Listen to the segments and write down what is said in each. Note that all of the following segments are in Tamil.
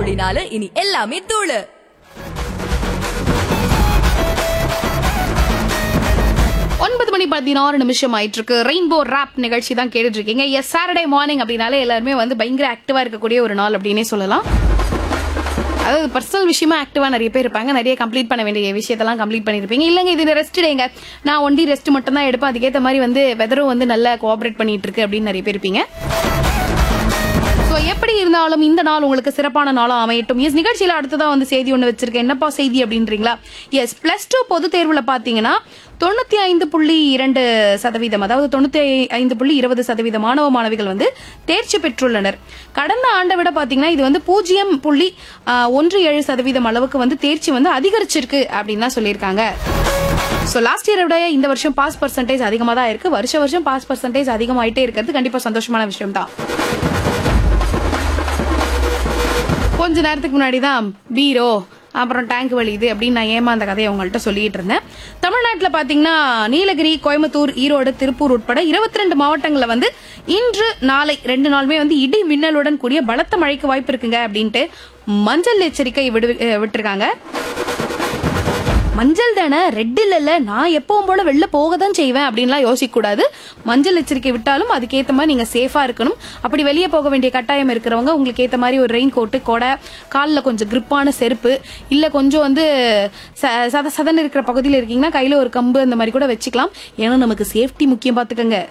அப்படின்னாலும் இனி எல்லாமே தூளு ஒன்பது மணி பதினாறு நிமிஷம் ஆயிட்டு இருக்கு ரெயின்போ ராப் நிகழ்ச்சி தான் கேட்டுட்டு இருக்கீங்க எஸ் சாட்டர்டே மார்னிங் அப்படின்னாலே எல்லாருமே வந்து பயங்கர ஆக்டிவா இருக்கக்கூடிய ஒரு நாள் அப்படின்னே சொல்லலாம் அதாவது பர்சனல் விஷயமா ஆக்டிவா நிறைய பேர் இருப்பாங்க நிறைய கம்ப்ளீட் பண்ண வேண்டிய விஷயத்தெல்லாம் கம்ப்ளீட் பண்ணிருப்பீங்க இல்லங்க இது ரெஸ்ட் டேங்க நான் ஒண்டி ரெஸ்ட் மட்டும் தான் எடுப்பேன் அதுக்கேற்ற மாதிரி வந்து வெதரும் வந்து நல்லா கோஆபரேட் பண்ணிட்டு இருக்கு அப்படின்னு நிறைய பேர் இருப்பீங்க ஸோ எப்படி இருந்தாலும் இந்த நாள் உங்களுக்கு சிறப்பான நாளா அமையட்டும் எஸ் நிகழ்ச்சியில அடுத்ததா வந்து செய்தி ஒன்று வச்சிருக்கேன் என்னப்பா செய்தி அப்படின்றீங்களா எஸ் பிளஸ் டூ பொது தேர்வுல பாத்தீங்கன்னா தொண்ணூத்தி ஐந்து புள்ளி இரண்டு சதவீதம் அதாவது தொண்ணூத்தி ஐந்து புள்ளி இருபது சதவீத மாணவ மாணவிகள் வந்து தேர்ச்சி பெற்றுள்ளனர் கடந்த ஆண்டை விட பாத்தீங்கன்னா இது வந்து பூஜ்ஜியம் புள்ளி ஆஹ், ஒன்று ஏழு சதவீதம் அளவுக்கு வந்து தேர்ச்சி வந்து அதிகரிச்சிருக்கு அப்படின்னு தான் சொல்லியிருக்காங்க ஸோ லாஸ்ட் இயரை விட இந்த வருஷம் பாஸ் பர்சன்டேஜ் அதிகமாக தான் இருக்கு வருஷ வருஷம் பாஸ் பர்சன்டேஜ் அதிகமாயிட்டே இருக்கிறது கண்டிப்பா சந்தோஷமான விஷயம் தான் கொஞ்ச நேரத்துக்கு முன்னாடி தான் பீரோ அப்புறம் டேங்க் வலியுது அப்படின்னு நான் ஏமாந்த கதையை உங்கள்கிட்ட சொல்லிட்டு இருந்தேன் தமிழ்நாட்டில் பார்த்தீங்கன்னா நீலகிரி கோயம்புத்தூர் ஈரோடு திருப்பூர் உட்பட இருபத்தி ரெண்டு மாவட்டங்களில் வந்து இன்று நாளை ரெண்டு நாளுமே வந்து இடி மின்னலுடன் கூடிய பலத்த மழைக்கு வாய்ப்பு இருக்குங்க அப்படின்ட்டு மஞ்சள் எச்சரிக்கை விடு அஹ் விட்டிருக்காங்க மஞ்சள் தானே ரெட் இல்லைல்ல நான் எப்பவும் போல வெளில போக தான் செய்வேன் அப்படின்லாம் யோசிக்க கூடாது மஞ்சள் எச்சரிக்கை விட்டாலும் அதுக்கேற்ற மாதிரி நீங்க சேஃபா இருக்கணும் அப்படி வெளியே போக வேண்டிய கட்டாயம் இருக்கிறவங்க உங்களுக்கு ஏற்ற மாதிரி ஒரு ரெயின் கோட்டு கொடை காலில் கொஞ்சம் கிரிப்பான செருப்பு இல்ல கொஞ்சம் வந்து ச- சத சதன்னு இருக்கிற பகுதியில் இருக்கீங்கன்னா கையில ஒரு கம்பு அந்த மாதிரி கூட வச்சுக்கலாம் ஏன்னா நமக்கு சேஃப்டி முக்கியம் பார்த்துக்கங்க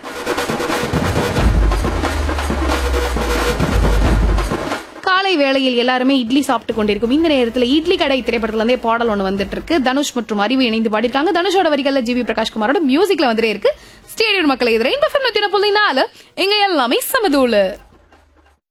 காலை வேளையில் எல்லாருமே இட்லி சாப்பிட்டு கொண்டிருக்கும் இந்த நேரத்தில் இட்லி கடை திரைப்படத்துல இருந்தே பாடல் ஒன்று வந்துட்டு இருக்கு தனுஷ் மற்றும் அறிவு இணைந்து பாடிருக்காங்க தனுஷோட வரிகள்ல ஜிவி பிரகாஷ் குமாரோட மியூசிக்ல வந்துட்டே இருக்கு ஸ்டேடியம் மக்களை எதிரே இந்த ஃபிலிம் புள்ளி நாலு எங்க எல்லாமே சமதூளு